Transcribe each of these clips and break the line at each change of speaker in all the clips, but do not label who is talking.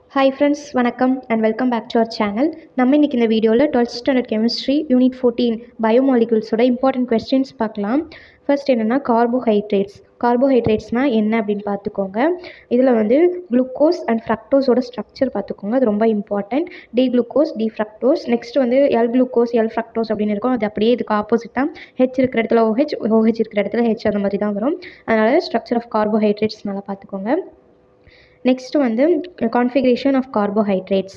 hi friends வணக்கம் and welcome back to our channel நம்ம இன்றைக்கி இந்த வீடியோவில் twelfth standard chemistry unit fourteen பயோமாலிகுல்ஸோட இம்பார்ட்டன்ட் கொஸ்டின்ஸ் பார்க்கலாம் ஃபர்ஸ்ட் என்னென்னா கார்போஹைட்ரேட்ஸ் கார்போஹைட்ரேட்ஸ்னால் என்ன அப்படின்னு பார்த்துக்கோங்க இதில் வந்து குளுக்கோஸ் அண்ட் ஃப்ரக்டோஸோட ஸ்ட்ரக்சர் பார்த்துக்கோங்க அது ரொம்ப important D glucose D fructose next வந்து எல் குளுக்கோஸ் எல் ஃப்ரக்டோஸ் அப்படின்னு இருக்கும் அது அப்படியே இதுக்கு ஆப்போசிட்டாக ஹெச் இருக்கிற இடத்துல OH OH இருக்கிற இடத்துல ஹெச் அந்த மாதிரி தான் வரும் அதனால் ஸ்ட்ரக்சர் ஆஃப் கார்போஹைட்ரேட்ஸ் நல்லா பார்த்துக்கோங்க நெக்ஸ்ட் வந்து கான்ஃபிகரேஷன் ஆஃப் கார்போஹைட்ரேட்ஸ்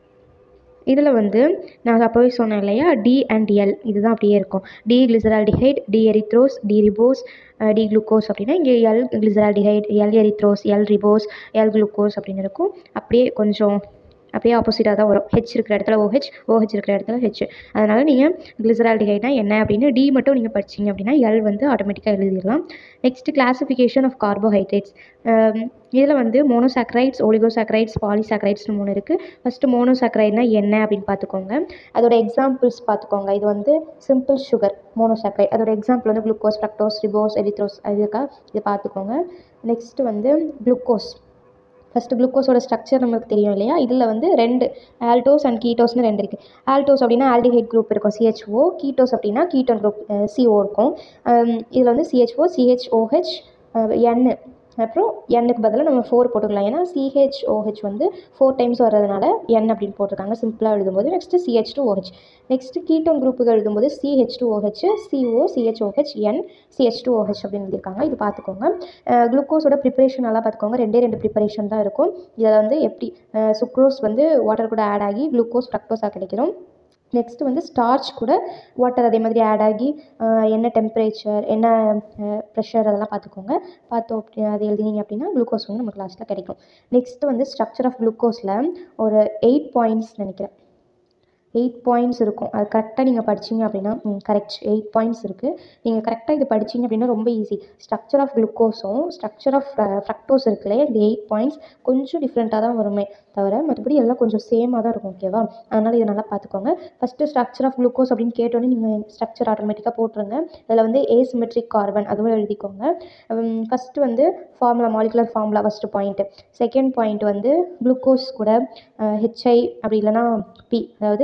இதில் வந்து நான் அப்போவே சொன்னேன் இல்லையா டி அண்ட் எல் இதுதான் அப்படியே இருக்கும் D glyceraldehyde D erythrose D ribose D glucose அப்படின்னா இங்கே L glyceraldehyde L erythrose L ribose L glucose அப்படின்னு இருக்கும் அப்படியே கொஞ்சம் அப்படியே ஆப்போசிட்டாக தான் வரும் ஹெச் இருக்கிற இடத்துல OH OH இருக்கிற இடத்துல ஹெச் அதனால் நீங்கள் கிளிசரால்டிஹைட்னா என்ன அப்படின்னு டி மட்டும் நீங்கள் படிச்சீங்க அப்படின்னா எல் வந்து ஆட்டோமேட்டிக்காக எழுதிடலாம் நெக்ஸ்ட்டு கிளாசிஃபிகேஷன் ஆஃப் கார்போஹைட்ரேட்ஸ் இதில் வந்து மோனோசாக்ரைட்ஸ் ஒலிகோசாக்ரைட்ஸ் பாலிசாக்ரைட்ஸ்னு மூணு இருக்குது ஃபஸ்ட்டு மோனோசாக்ரைட்னா என்ன அப்படின்னு பார்த்துக்கோங்க அதோட எக்ஸாம்பிள்ஸ் பார்த்துக்கோங்க இது வந்து சிம்பிள் சுகர் மோனோசாக்ரைட் அதோட எக்ஸாம்பிள் வந்து குளுக்கோஸ் ஃப்ரக்டோஸ் ரிபோஸ் எரித்ரோஸ் இதுக்கா இது பார்த்துக்கோங்க நெக்ஸ்ட்டு வந்து குளுக்கோஸ் ஃபஸ்ட்டு குளுக்கோஸோட ஸ்ட்ரக்சர் நமக்கு தெரியும் இல்லையா இதில் வந்து ரெண்டு ஆல்டோஸ் அண்ட் கீட்டோஸ்னு ரெண்டு இருக்குது ஆல்டோஸ் அப்படின்னா ஆல்டிஹைட் குரூப் இருக்கும் சிஹெச்ஓ கீட்டோஸ் அப்படின்னா கீட்டோன் குரூப் சிஓ இருக்கும் இதில் வந்து சிஹெச்ஓ சிஹெச்ஓஹெச் என் அப்புறம் எண்ணுக்கு பதிலாக நம்ம ஃபோர் போட்டுக்கலாம் ஏன்னா சிஹெச்ஓஹெச் வந்து ஃபோர் டைம்ஸ் வர்றதுனால என் அப்படின்னு போட்டிருக்காங்க சிம்பிளாக எழுதும்போது next CH two OH next ketone குரூப்புக்கு எழுதும்போது CH two OH CO CHOH n CH two OH அப்படின்னு எழுதியிருக்காங்க இது பார்த்துக்கோங்க குளுக்கோஸோட ப்ரிப்பரேஷன் நல்லா பார்த்துக்கோங்க ரெண்டே ரெண்டு ப்ரிப்பரேஷன் தான் இருக்கும் இதில் வந்து எப்படி சுக்ரோஸ் வந்து வாட்டர் கூட ஆட் ஆகி குளுக்கோஸ் ஃப்ரக்டோஸாக கிடைக்கிறோம் நெக்ஸ்ட்டு வந்து ஸ்டார்ச் கூட வாட்டர் அதே மாதிரி ஆட் ஆகி என்ன டெம்பரேச்சர் என்ன ப்ரெஷர் அதெல்லாம் பார்த்துக்கோங்க பார்த்தோம் அப்படி அது எழுதினீங்க அப்படின்னா குளுக்கோஸ் வந்து நமக்கு லாஸ்ட்டில் கிடைக்கும் நெக்ஸ்ட்டு வந்து ஸ்ட்ரக்சர் ஆஃப் குளுக்கோஸில் ஒரு எயிட் பாயிண்ட்ஸ் நினைக்கிறேன் எயிட் பாயிண்ட்ஸ் இருக்கும் அது கரெக்டாக நீங்கள் படிச்சீங்க அப்படின்னா கரெக்ட் எயிட் பாயிண்ட்ஸ் இருக்குது நீங்கள் கரெக்டாக இது படிச்சீங்க அப்படின்னா ரொம்ப ஈஸி ஸ்ட்ரக்சர் ஆஃப் குளுக்கோஸும் ஸ்ட்ரக்சர் ஆஃப் ஃப்ரக்டோஸ் இருக்குல்ல இந்த எயிட் பாயிண்ட்ஸ் கொஞ்சம் டிஃப்ரெண்ட்டாக தான் வருமே தவிர மற்றபடி எல்லாம் கொஞ்சம் சேமாக தான் இருக்கும் ஓகேவா அதனால் இதை நல்லா பார்த்துக்கோங்க ஃபஸ்ட்டு ஸ்ட்ரக்சர் ஆஃப் குளுக்கோஸ் அப்படின்னு கேட்டோன்னே நீங்கள் ஸ்ட்ரக்சர் ஆட்டோமேட்டிக்காக போட்டுருங்க இதில் வந்து ஏசிமெட்ரிக் கார்பன் அதுவும் எழுதிக்கோங்க ஃபஸ்ட்டு வந்து formula molecular formula first point second point வந்து குளுக்கோஸ் கூட ஹெச்ஐ அப்படி இல்லைன்னா பி அதாவது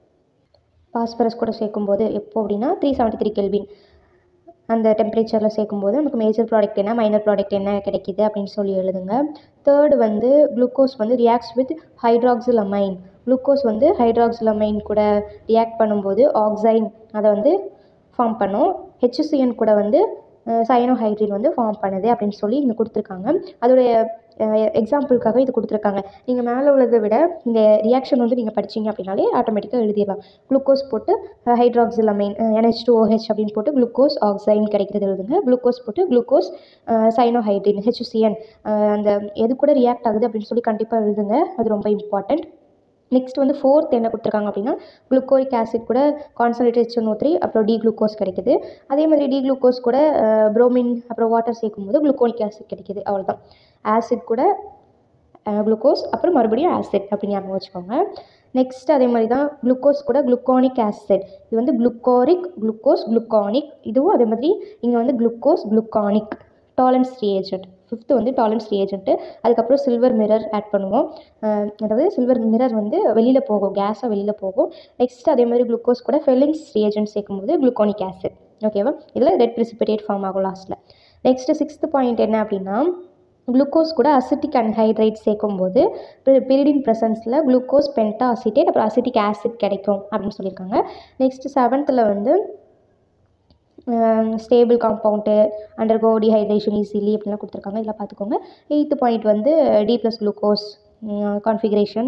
பாஸ்பரஸ் கூட சேர்க்கும்போது எப்போ அப்படின்னா த்ரீ செவன்ட்டி த்ரீ கெல்வின் அந்த டெம்பரேச்சரில் சேர்க்கும்போது நமக்கு மேஜர் ப்ராடக்ட் என்ன மைனர் ப்ராடக்ட் என்ன கிடைக்கிது அப்படின்னு சொல்லி எழுதுங்க தேர்டு வந்து குளுக்கோஸ் வந்து ரியாக்ட்ஸ் வித் ஹைட்ராக்சிலமைன் குளுக்கோஸ் வந்து ஹைட்ராக்சிலமைன் கூட ரியாக்ட் பண்ணும்போது ஆக்சைன் அதை வந்து ஃபார்ம் பண்ணும் ஹெச்சிசிஎன் கூட வந்து சயனோஹைட்ரின் வந்து ஃபார்ம் பண்ணுது அப்படின்னு சொல்லி இங்கே கொடுத்துருக்காங்க அதோடைய எக்ஸாம்பிளுக்காக இது கொடுத்துருக்காங்க நீங்கள் மேலே உள்ளதை விட இந்த ரியாக்ஷன் வந்து நீங்கள் படிச்சீங்க அப்படின்னாலே ஆட்டோமேட்டிக்காக எழுதிடலாம் குளுக்கோஸ் போட்டு ஹைட்ராக்சிலமைன் என்ஹெச் டூ ஓஹெச் அப்படின்னு போட்டு குளுக்கோஸ் ஆக்சைன் கிடைக்கிறது எழுதுங்க குளுக்கோஸ் போட்டு குளுக்கோஸ் சைனோஹைட்ரின் ஹெச்சிசிஎன் அந்த எது கூட ரியாக்ட் ஆகுது அப்படின்னு சொல்லி கண்டிப்பாக எழுதுங்க அது ரொம்ப இம்பார்ட்டண்ட் நெக்ஸ்ட் வந்து ஃபோர்த் என்ன கொடுத்துருக்காங்க அப்படின்னா குளுக்கோரிக் ஆசிட் கூட கான்சன்ட்ரேட்டட் ஹெச்என்ஓ த்ரீ அப்புறம் டி குளுக்கோஸ் கிடைக்குது அதே மாதிரி டி குளுக்கோஸ் கூட ப்ரோமின் அப்புறம் வாட்டர் சேர்க்கும்போது குளுக்கோனிக் ஆசிட் கிடைக்குது அவ்வளோதான் ஆசிட் கூட குளுக்கோஸ் அப்புறம் மறுபடியும் ஆசிட் அப்படின்னு ஞாபகம் வச்சுக்கோங்க நெக்ஸ்ட் அதே மாதிரி தான் குளுக்கோஸ் கூட குளுக்கோனிக் ஆசிட் இது வந்து குளுக்கோரிக் குளுக்கோஸ் குளுக்கானிக் இதுவும் அதே மாதிரி இங்கே வந்து glucose gluconic Tollens reagent fifth வந்து டாலன்ஸ் ரியேஜென்ட்டு அதுக்கப்புறம் சில்வர் மிரர் ஆட் பண்ணுவோம் அதாவது சில்வர் மிரர் வந்து வெளியில் போகும் கேஸாக வெளியில் போகும் நெக்ஸ்ட் அதே மாதிரி குளுக்கோஸ் கூட ஃபெல்லிங்ஸ் ரியேஜென்ட் சேர்க்கும்போது குளுக்கோனிக் ஆசிட் ஓகேவா இதில் ரெட் ப்ரிசிபிடேட் ஃபார்ம் ஆகும் லாஸ்ட்டில் நெக்ஸ்ட்டு சிக்ஸ்த்து பாயிண்ட் என்ன அப்படின்னா குளுக்கோஸ் கூட அசிட்டிக் அன்ஹைட்ரேட் சேர்க்கும்போது பிரிடின் ப்ரெசன்ஸில் குளுக்கோஸ் பென்டா அசிட்டேட் அப்புறம் அசிட்டிக் ஆசிட் கிடைக்கும் அப்படின்னு சொல்லியிருக்காங்க நெக்ஸ்ட்டு செவன்த்தில் வந்து stable compound undergo dehydration easily அப்படிலாம் கொடுத்துருக்காங்க இதில் பார்த்துக்கோங்க எயித்து பாயிண்ட் வந்து D plus glucose configuration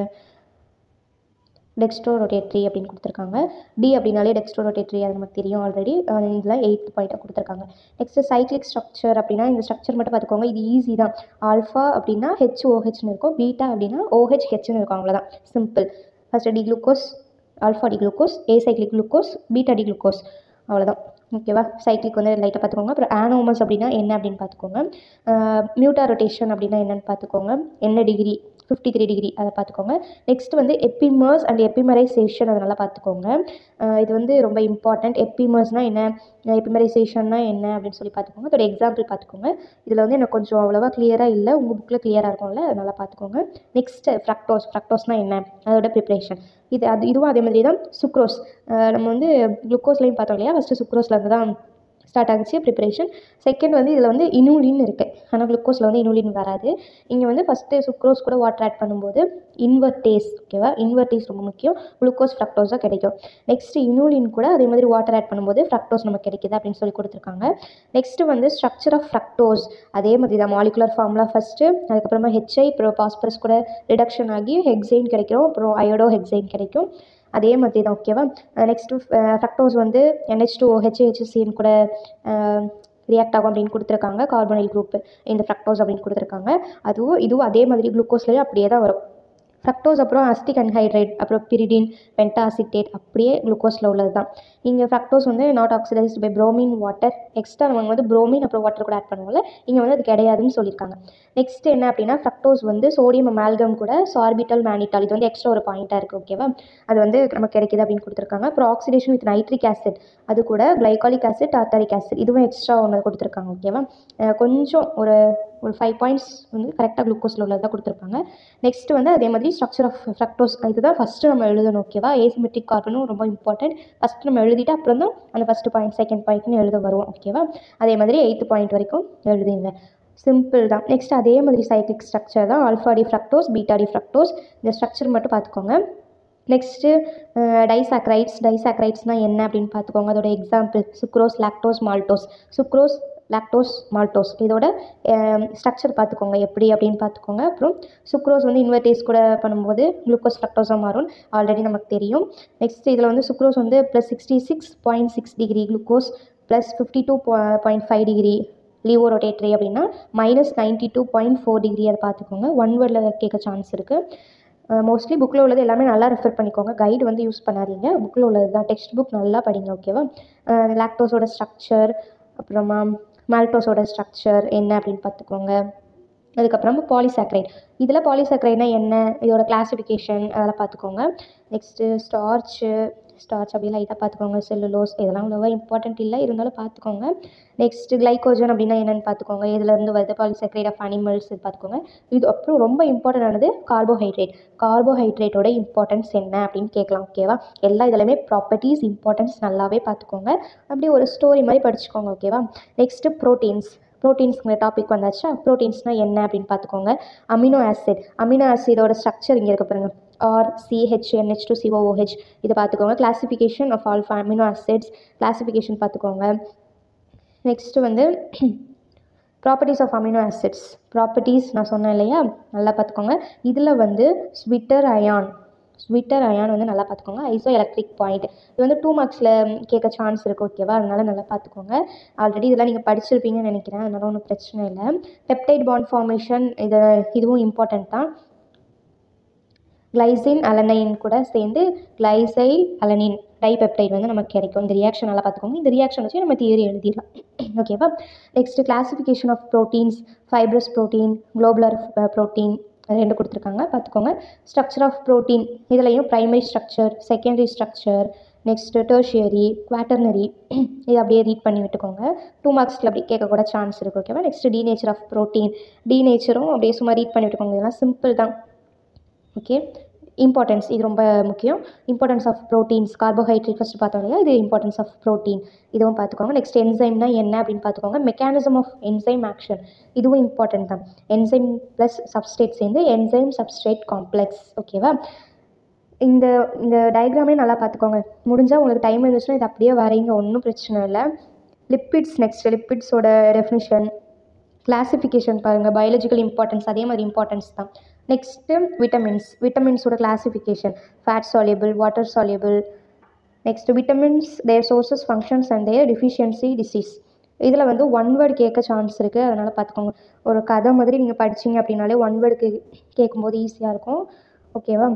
dextrorotatory அப்படின்னு கொடுத்துருக்காங்க டி அப்படின்னாலே டெக்ஸ்ட்ரோ ரொட்டேட்ரி அது நமக்கு தெரியும் ஆல்ரெடி இதில் எயித்து பாயிண்ட்டாக கொடுத்துருக்காங்க நெக்ஸ்ட்டு சைக்ளிக் ஸ்ட்ரக்சர் அப்படின்னா இந்த ஸ்ட்ரக்சர் மட்டும் பார்த்துக்கோங்க இது ஈஸி தான் ஆல்ஃபா அப்படின்னா ஹெச் ஓஹெச்னு இருக்கும் பீட்டா அப்படின்னா ஓஹெச் ஹெச்னு இருக்கும் அவ்வளோதான் simple first D glucose alpha D glucose a cyclic glucose beta D glucose அவ்வளோதான் ஓகேவா சைக்கிளிக் வந்து லைட்டாக பார்த்துக்கோங்க அப்புறம் ஆனோமஸ் அப்படின்னா என்ன அப்படின்னு பார்த்துக்கோங்க மியூட்டா ரொட்டேஷன் அப்படின்னா என்னென்னு பார்த்துக்கோங்க என்ன டிகிரி ஃபிஃப்டி த்ரீ டிகிரி அதை பார்த்துக்கோங்க நெக்ஸ்ட் வந்து எப்பிமர்ஸ் அண்ட் எப்பிமரைசேஷன் அதை நல்லா பார்த்துக்கோங்க அஹ் இது வந்து ரொம்ப இம்பார்ட்டண்ட் எப்பிமர்ஸ்னால் என்ன எப்பிமரைசேஷன்னா என்ன அப்படின்னு சொல்லி பார்த்துக்கோங்க அதோட எக்ஸாம்பிள் பார்த்துக்கோங்க இதில் வந்து எனக்கு கொஞ்சம் அவ்வளோவா கிளியராக இல்லை உங்கள் புக்கில் கிளியராக இருக்கும்ல அதை நல்லா பார்த்துக்கோங்க நெக்ஸ்ட்டு ஃப்ரக்டோஸ் ஃப்ரக்டோஸ்னால் என்ன அதோட ப்ரிப்ரேஷன் இது அது இதுவும் அதே மாதிரி தான் சுக்ரோஸ் நம்ம வந்து குளுக்கோஸ்லையும் பார்த்தோம் இல்லையா ஃபஸ்ட்டு சுக்ரோஸ்லேருந்து தான் ஸ்டார்ட் ஆகுச்சு ப்ரிப்பரேஷன் செகண்ட் வந்து இதில் வந்து இனூலின் இருக்குது ஆனால் குளுக்கோஸில் வந்து இனூலின் வராது இங்கே வந்து ஃபஸ்ட்டு சுக்ரோஸ் கூட வாட்டர் ஆட் பண்ணும்போது இன்வர்டேஸ் ஓகேவா இன்வர்டேஸ் ரொம்ப முக்கியம் குளுக்கோஸ் ஃப்ரக்டோஸாக கிடைக்கும் நெக்ஸ்ட் இனூலின் கூட அதே மாதிரி வாட்டர் ஆட் பண்ணும்போது ஃப்ரக்டோஸ் நமக்கு கிடைக்குது அப்படின்னு சொல்லி கொடுத்துருக்காங்க நெக்ஸ்ட்டு வந்து ஸ்ட்ரக்சர் ஆஃப் ஃப்ரக்டோஸ் அதே மாதிரி தான் மாலிகுலர் ஃபார்முலா ஃபஸ்ட்டு அதுக்கப்புறமா ஹெச்ஐ அப்புறம் பாஸ்பரஸ் கூட ரிடக்ஷன் ஆகி ஹெக்ஸைன் கிடைக்கும் அப்புறம் அயோடோ ஹெக்ஸைன் கிடைக்கும் அதே மாதிரி தான் ஓகேவா நெக்ஸ்ட்டு ஃப்ரக்டோஸ் வந்து NH2 டூ ஹெச்ஹெச்சிசிஎன் கூட ரியாக்ட் ஆகும் அப்படின்னு கொடுத்துருக்காங்க கார்பனைல் குரூப் இந்த ஃப்ரக்டோஸ் அப்படின்னு கொடுத்துருக்காங்க அதுவும் இதுவும் அதே மாதிரி குளுக்கோஸ்லேயும் அப்படியே தான் வரும் ஃப்ரக்டோஸ் அப்புறம் அஸ்டிக் அன்ஹைட்ரேட் அப்புறம் பிரிடின் பென்டாசிட்டேட் அப்படியே குளுக்கோஸில் உள்ளது தான் இங்கே ஃப்ரக்டோஸ் வந்து not oxidised by bromine water extra நம்ம வந்து ப்ரோமின் அப்புறம் வாட்டர் கூட ஆட் பண்ணுவோம்ல இங்கே வந்து அது கிடையாதுன்னு சொல்லியிருக்காங்க நெக்ஸ்ட் என்ன அப்படின்னா ஃப்ரக்டோஸ் வந்து சோடியம் அமால்கம் கூட சார்பிட்டல் மேனிட்டால் இது வந்து எக்ஸ்ட்ரா ஒரு பாயிண்ட்டாக இருக்குது ஓகேவா அது வந்து நமக்கு கிடைக்குது அப்படின்னு கொடுத்துருக்காங்க அப்புறம் ஆக்சிடேஷன் வித் நைட்ரிக் ஆசிட் அது கூட கிளைகாலிக் ஆசிட் டார்டாரிக் ஆசிட் இதுவும் எக்ஸ்ட்ரா ஒன்று கொடுத்துருக்காங்க ஓகேவா அஹ் கொஞ்சம் ஒரு ஒரு ஃபைவ் பாயிண்ட்ஸ் வந்து கரெக்டாக குளுக்கோஸில் உள்ளதாக கொடுத்துருப்பாங்க நெக்ஸ்ட் வந்து அதே மாதிரி ஸ்ட்ரக்சர் ஆஃப் ஃப்ரக்டோஸ் இதுதான் ஃபஸ்ட்டு நம்ம எழுதணும் ஓகேவா ஏசிமெட்ரிக் கார்பனும் ரொம்ப இம்பார்ட்டன்ட் ஃபஸ்ட்டு நம்ம எழுதிட்டு அப்புறம் தான் அந்த ஃபஸ்ட்டு பாயிண்ட் செகண்ட் பாயிண்ட்னு எழுத வருவோம் ஓகேவா அதே மாதிரி எயித்து பாயிண்ட் வரைக்கும் எழுதுங்க சிம்பிள் தான் நெக்ஸ்ட் அதே மாதிரி சைக்ளிக் ஸ்ட்ரக்சர் தான் alpha D fructose beta D fructose இந்த ஸ்ட்ரக்சர் மட்டும் பார்த்துக்கோங்க நெக்ஸ்ட்டு டைசாக்ரைட்ஸ் டைசாக்ரைட்ஸ்னால் என்ன அப்படின்னு பார்த்துக்கோங்க அதோட example sucrose lactose maltose sucrose lactose maltose இதோட ஸ்ட்ரக்சர் பார்த்துக்கோங்க எப்படி அப்படின்னு பார்த்துக்கோங்க அப்புறம் சுக்ரோஸ் வந்து இன்வெர்டேஸ் கூட பண்ணும்போது குளுக்கோஸ் ஃப்ரக்டோஸாக மாறும் ஆல்ரெடி நமக்கு தெரியும் நெக்ஸ்ட் இதில் வந்து சுக்ரோஸ் வந்து plus sixty six point six degree glucose plus fifty two point five degree laevorotatory அப்படின்னா minus ninety two point four degree அதை பார்த்துக்கோங்க ஒன் வேர்டில் கேட்க சான்ஸ் இருக்குது மோஸ்ட்லி புக்கில் உள்ளது எல்லாமே நல்லா ரெஃபர் பண்ணிக்கோங்க கைடு வந்து யூஸ் பண்ணாதீங்க புக்கில் உள்ளது தான் டெக்ஸ்ட் புக் நல்லா படிங்க ஓகேவா லாக்டோஸோட ஸ்ட்ரக்சர் அப்புறமா மால்டோஸோட ஸ்ட்ரக்சர் என்ன அப்படின்னு பார்த்துக்கோங்க அதுக்கப்புறமா பாலிசாக்ரைட் இதில் பாலிசாக்ரைட்னா என்ன இதோட கிளாசிஃபிகேஷன் அதெல்லாம் பார்த்துக்கோங்க நெக்ஸ்ட்டு ஸ்டார்ச்சு ஸ்டார்ச் அப்படி லைட்டாக பார்த்துக்கோங்க செல்லுலோஸ் இதெல்லாம் அவ்வளோவா இம்பார்ட்டன்ட் இல்லை இருந்தாலும் பார்த்துக்கோங்க நெக்ஸ்ட்டு கிளைக்கோஜன் அப்படின்னா என்னென்னு பார்த்துக்கோங்க இதுலேருந்து வருது பாலிசாக்ரைட் ஆஃப் அனிமல்ஸ் இது பார்த்துக்கோங்க இது அப்புறம் ரொம்ப இம்பார்ட்டன்ட் ஆனது கார்போஹைட்ரேட் கார்போஹைட்ரேட்டோட இம்பார்ட்டன்ஸ் என்ன அப்படின்னு கேட்கலாம் ஓகேவா எல்லா இதுலையுமே ப்ராப்பர்ட்டிஸ் இம்பார்ட்டன்ஸ் நல்லாவே பார்த்துக்கோங்க அப்படியே ஒரு ஸ்டோரி மாதிரி படிச்சுக்கோங்க ஓகேவா நெக்ஸ்ட்டு ப்ரோட்டீன்ஸ் ப்ரோட்டீன்ஸ்ங்கிற டாபிக் வந்தாச்சா ப்ரோட்டீன்ஸ்னால் என்ன அப்படின்னு பார்த்துக்கோங்க அமினோ ஆசிட் அமினோ ஆசிடோட ஸ்ட்ரக்சர் இங்கே இருக்க பாருங்க ஆர் சிஹெச்என்ஹெச் டு சிஓஓஹெச் இதை பார்த்துக்கோங்க classification of alpha amino acids classification பார்த்துக்கோங்க நெக்ஸ்ட்டு வந்து properties of amino acids properties நான் சொன்னேன் இல்லையா நல்லா பார்த்துக்கோங்க இதில் வந்து ஸ்விட்டர் அயான் ஸ்விட்டர் அயான் வந்து நல்லா பார்த்துக்கோங்க ஐசோ எலக்ட்ரிக் பாயிண்ட் இது வந்து டூ மார்க்ஸில் கேட்க சான்ஸ் இருக்குது ஓகேவா அதனால நல்லா பார்த்துக்கோங்க ஆல்ரெடி இதெல்லாம் நீங்கள் படிச்சிருப்பீங்கன்னு நினைக்கிறேன் அதனால ஒன்றும் பிரச்சனை இல்லை பெப்டைட் பாண்ட் ஃபார்மேஷன் இது இதுவும் இம்பார்ட்டன்ட் தான் கிளைசின் அலனைன் கூட சேர்ந்து கிளைசைல் அலனின் டைபெப்டைட் வந்து நமக்கு கிடைக்கும் இந்த ரியாக்ஷன் நல்லா பார்த்துக்கோங்க இந்த ரியாக்ஷன் வச்சு நம்ம தியரி எழுதிடலாம் ஓகேவா next classification of proteins fibrous protein globular protein ரெண்டு கொடுத்துருக்காங்க பார்த்துக்கோங்க ஸ்ட்ரக்சர் ஆஃப் ப்ரோட்டீன் இதுலேயும் primary structure secondary structure next tertiary quaternary இது அப்படியே ரீட் பண்ணி விட்டுக்கோங்க டூ மார்க்ஸில் அப்படி கேட்கக்கூட சான்ஸ் இருக்குது ஓகேவா next the nature of protein the நேச்சரும் அப்படியே சும்மா ரீட் பண்ணி விட்டுக்கோங்க இதெல்லாம் சிம்பிள் தான் ஓகே இம்பார்ட்டன்ஸ் இது ரொம்ப முக்கியம் importance of proteins carbohydrate first பார்த்தோம் இல்லையா இது இம்பார்ட்டன்ஸ் ஆஃப் ப்ரோட்டீன் இதுவும் பார்த்துக்கோங்க நெக்ஸ்ட் என்சைம்னா என்ன அப்படின்னு பார்த்துக்கோங்க மெக்கானிசம் ஆஃப் என்சைம் ஆக்ஷன் இதுவும் இம்பார்ட்டன்ட் தான் என்சைம் ப்ளஸ் சப்ஸ்ட்ரேட் சேர்ந்து என்சைம் சப்ஸ்ட்ரேட் காம்ப்ளெக்ஸ் ஓகேவா இந்த இந்த டயக்ராமே நல்லா பார்த்துக்கோங்க முடிஞ்சால் உங்களுக்கு டைம் இருந்துச்சுன்னா இது அப்படியே வரைங்க ஒன்றும் பிரச்சனை இல்லை லிப்பிட்ஸ் நெக்ஸ்ட் லிப்பிட்ஸோட டெஃபினிஷன் கிளாசிஃபிகேஷன் பாருங்கள் பயாலஜிக்கல் இம்பார்ட்டன்ஸ் அதே மாதிரி இம்பார்ட்டன்ஸ் தான் நெக்ஸ்ட்டு விட்டமின்ஸ் விட்டமின்ஸோட classification fat soluble water soluble next vitamins their sources functions and their deficiency disease இதில் வந்து ஒன் வேர்டு கேட்க சான்ஸ் இருக்குது அதனால் பார்த்துக்கோங்க ஒரு கதை மாதிரி நீங்கள் படிச்சீங்க அப்படின்னாலே ஒன் வேர்டு கே கேட்கும்போது ஈஸியாக இருக்கும் ஓகேவா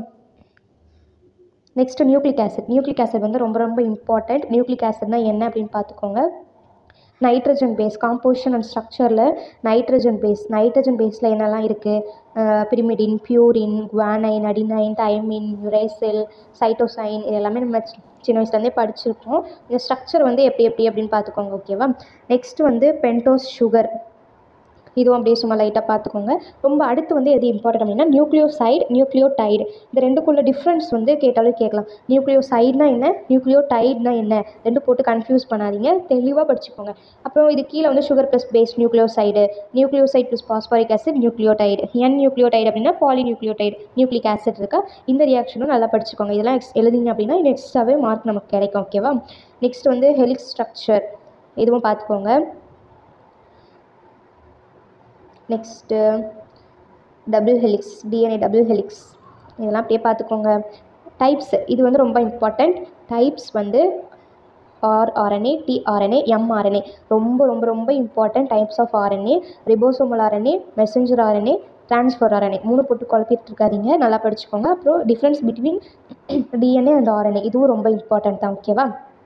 next nucleic acid nucleic acid வந்து ரொம்ப ரொம்ப இம்பார்ட்டண்ட் நியூக்ளிக் ஆசிட்னா என்ன அப்படின்னு பார்த்துக்கோங்க நைட்ரஜன் பேஸ் காம்போசிஷன் அண்ட் ஸ்ட்ரக்சரில் நைட்ரஜன் பேஸ் நைட்ரஜன் பேஸில் என்னெல்லாம் இருக்குது pyrimidine purine guanine adenine thymine uracil cytosine இது எல்லாமே நம்ம சி- சின்ன வயசுலேருந்தே படிச்சிருப்போம் இந்த ஸ்ட்ரக்சர் வந்து எப்படி எப்படி அப்படின்னு பார்த்துக்கோங்க ஓகேவா நெக்ஸ்ட் வந்து பென்டோஸ் சுகர் இதுவும் அப்படியே சும்மா லைட்டாக பார்த்துக்கோங்க ரொம்ப அடுத்து வந்து எது இம்பார்ட்டன்ட் அப்படின்னா நியூக்ளியோசைடு நியூக்ளியோடைடு இந்த ரெண்டுக்குள்ள டிஃப்ரென்ஸ் வந்து கேட்டாலும் கேட்கலாம் நியூக்ளியோசைடுனா என்ன நியூக்ளியோடைடுனா என்ன ரெண்டு போட்டு கன்ஃபியூஸ் பண்ணாதீங்க தெளிவாக படிச்சுக்கோங்க அப்புறம் இது கீழே வந்து sugar plus base nucleoside nucleoside plus phosphoric acid nucleotide n nucleotide அப்படின்னா பாலி நியூக்ளியோடைடு நியூக்ளிக் ஆசிட் இருக்கா இந்த ரியாக்ஷனும் நல்லா படிச்சுக்கோங்க இதெல்லாம் எக்ஸ் எழுதிங்க அப்படின்னா இன்னும் எக்ஸ்ட்ராவே மார்க் நமக்கு கிடைக்கும் ஓகேவா நெக்ஸ்ட் வந்து ஹெலிக்ஸ் ஸ்ட்ரக்சர் இதுவும் பார்த்துக்கோங்க next double helix DNA double helix இதெல்லாம் அப்படியே பார்த்துக்கோங்க டைப்ஸ் இது வந்து ரொம்ப இம்பார்ட்டண்ட் டைப்ஸ் வந்து ஆர்ஆர்என்ஏ டிஆர்என்ஏ எம்ஆர்என்ஏ ரொம்ப ரொம்ப ரொம்ப important types of RNA ribosomal RNA messenger RNA transfer RNA மூணு போட்டு குழப்பிட்டு இருக்காதீங்க நல்லா படிச்சுக்கோங்க அப்புறம் difference between DNA and RNA இதுவும் ரொம்ப இம்பார்ட்டன்ட் தான் ஓகேவா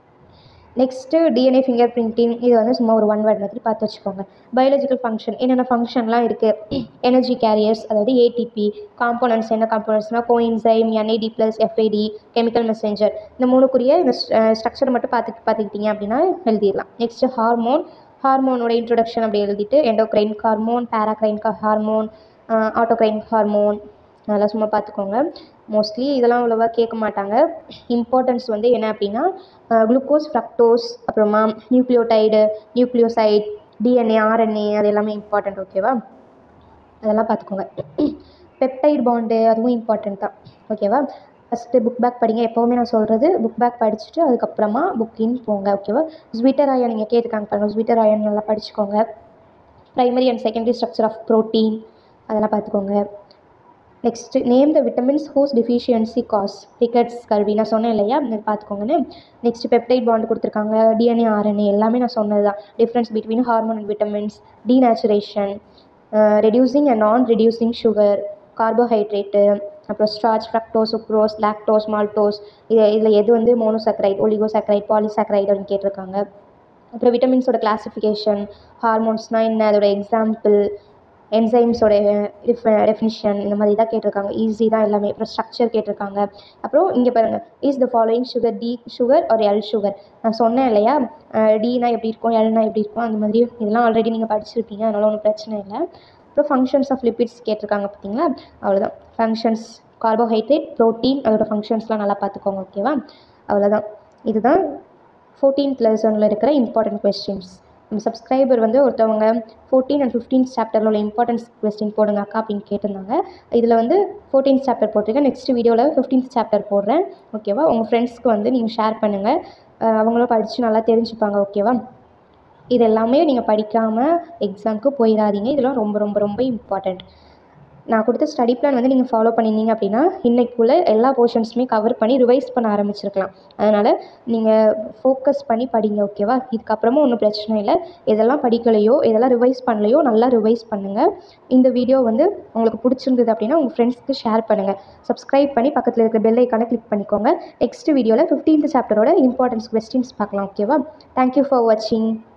நெக்ஸ்ட்டு டிஎன்ஏ ஃபிங்கர் பிரிண்டிங் இது வந்து சும்மா ஒரு ஒன் வேர்ட் மாதிரி பார்த்து வச்சுக்கோங்க பயாலஜிக்கல் ஃபங்க்ஷன் என்னென்ன ஃபங்க்ஷன்லாம் இருக்குது எனர்ஜி கேரியர்ஸ் அதாவது ஏடிபி காம்போனன்ட்ஸ் என்ன காம்போனன்ட்ஸ்னால் coenzyme NAD plus FAD chemical messenger இந்த மூணுக்குரிய இந்த ஸ்ட்ரக்சர் மட்டும் பார்த்து பார்த்துக்கிட்டீங்க அப்படின்னா எழுதிடலாம் நெக்ஸ்ட்டு ஹார்மோன் ஹார்மோனோட இன்ட்ரொடக்ஷன் அப்படி எழுதிட்டு endocrine hormone paracrine hormone autocrine hormone அதெல்லாம் சும்மா பார்த்துக்கோங்க மோஸ்ட்லி இதெல்லாம் அவ்வளோவா கேட்க மாட்டாங்க இம்பார்ட்டன்ஸ் வந்து என்ன அப்படின்னா குளுக்கோஸ் ஃப்ரக்டோஸ் அப்புறமா நியூக்ளியோடைடு நியூக்ளியோசைட் டிஎன்ஏ ஆர்என்ஏ அது எல்லாமே இம்பார்ட்டண்ட் ஓகேவா அதெல்லாம் பார்த்துக்கோங்க பெப்டைட் பாண்டு அதுவும் இம்பார்ட்டண்ட் தான் ஓகேவா ஃபஸ்ட்டு புக் பேக் படிங்க எப்போவுமே நான் சொல்கிறது புக் பேக் படிச்சுட்டு அதுக்கப்புறமா புக்கின் போங்க ஓகேவா ஸ்வீட்டர் அயன் நீங்கள் கேட்டுருக்காங்க பாருங்கள் ஸ்வீட்டர் அயன் நல்லா படிச்சுக்கோங்க primary and secondary structure of protein அதெல்லாம் பார்த்துக்கோங்க next name the vitamins whose deficiency causes rickets கல்வி நான் சொன்னேன் இல்லையா அது பார்த்துக்கோங்கன்னு நெக்ஸ்ட் பெப்டைட் பாண்ட் கொடுத்துருக்காங்க டிஎன்ஏ ஆர்என்ஏ எல்லாமே நான் சொன்னது தான் difference between hormone and vitamins denaturation reducing and non reducing sugar carbohydrate அப்புறம் starch fructose sucrose lactose maltose இது இதில் எது வந்து மோனோசாக்கரைட் ஒலிகோசாக்கரைட் பாலிசாக்கரைட் அப்படின்னு கேட்டிருக்காங்க அப்புறம் விட்டமின்ஸோட கிளாசிஃபிகேஷன் ஹார்மோன்ஸ்னால் என்ன அதோட எக்ஸாம்பிள் என்சைம்ஸோட டெஃபினிஷன் இந்த மாதிரி தான் கேட்டிருக்காங்க ஈஸி தான் எல்லாமே அப்புறம் ஸ்ட்ரக்சர் கேட்டிருக்காங்க அப்புறம் இங்கே பாருங்கள் is the following sugar D sugar ஒரு எல் சுகர் நான் சொன்னேன் இல்லையா டீனா எப்படி இருக்கும் எல்னா எப்படி இருக்கும் அந்த மாதிரி இதெல்லாம் ஆல்ரெடி நீங்கள் படிச்சிருப்பீங்க அதனால் ஒன்றும் பிரச்சனை இல்லை அப்புறம் ஃபங்க்ஷன்ஸ் ஆஃப் லிப்பிட்ஸ் கேட்டிருக்காங்க பார்த்தீங்களா அவ்வளோதான் ஃபங்க்ஷன்ஸ் கார்போஹைட்ரேட் ப்ரோட்டீன் அதோட ஃபங்க்ஷன்ஸ்லாம் நல்லா பார்த்துக்கோங்க ஓகேவா அவ்வளோதான் இதுதான் ஃபோர்டீன்த் லெசனில் இருக்கிற இம்பார்ட்டன்ட் கொஸ்டின்ஸ் நம்ம சப்ஸ்கிரைபர் வந்து ஒருத்தவங்க ஃபோர்டீன் அண்ட் ஃபிஃப்டீன்த் சாப்டரில் உள்ள இம்பார்ட்டன்ஸ் கொஸ்டின் போடுங்க அக்கா அப்படின்னு கேட்டிருந்தாங்க இதில் வந்து ஃபோர்டீன்த் சாப்டர் போட்டிருக்கேன் நெக்ஸ்ட் வீடியோவில் ஃபிஃப்டீன்த் சாப்டர் போடுறேன் ஓகேவா உங்கள் ஃப்ரெண்ட்ஸ்க்கு வந்து நீங்கள் ஷேர் பண்ணுங்கள் அஹ் அவங்களும் படித்து நல்லா தெரிஞ்சுப்பாங்க ஓகேவா இது எல்லாமே நீங்கள் படிக்காமல் எக்ஸாமுக்கு போயிடாதீங்க இதெல்லாம் ரொம்ப ரொம்ப ரொம்ப இம்பார்ட்டண்ட் நான் கொடுத்த ஸ்டடி பிளான் வந்து நீங்கள் ஃபாலோ பண்ணியிருந்தீங்க அப்படின்னா இன்னைக்குள்ள எல்லா போர்ஷன்ஸுமே கவர் பண்ணி ரிவைஸ் பண்ண ஆரம்பிச்சிருக்கலாம் அதனால் நீங்கள் ஃபோக்கஸ் பண்ணி படிங்க ஓகேவா இதுக்கப்புறமும் ஒன்றும் பிரச்சனை இல்லை எதெல்லாம் படிக்கலையோ எதெல்லாம் ரிவைஸ் பண்ணலையோ நல்லா ரிவைஸ் பண்ணுங்கள் இந்த வீடியோ வந்து உங்களுக்கு பிடிச்சிருந்தது அப்படின்னா உங்கள் ஃப்ரெண்ட்ஸ்க்கு ஷேர் பண்ணுங்கள் சப்ஸ்கிரைப் பண்ணி பக்கத்தில் இருக்கிற பெல் ஐக்கானை கிளிக் பண்ணிக்கோங்க நெக்ஸ்ட் வீடியோவில் ஃபிஃப்டீன்த் சாப்டரோட இம்பார்ட்டன்ஸ் கொஸ்டின்ஸ் பார்க்கலாம் ஓகேவா தேங்க்யூ ஃபார் வாட்சிங்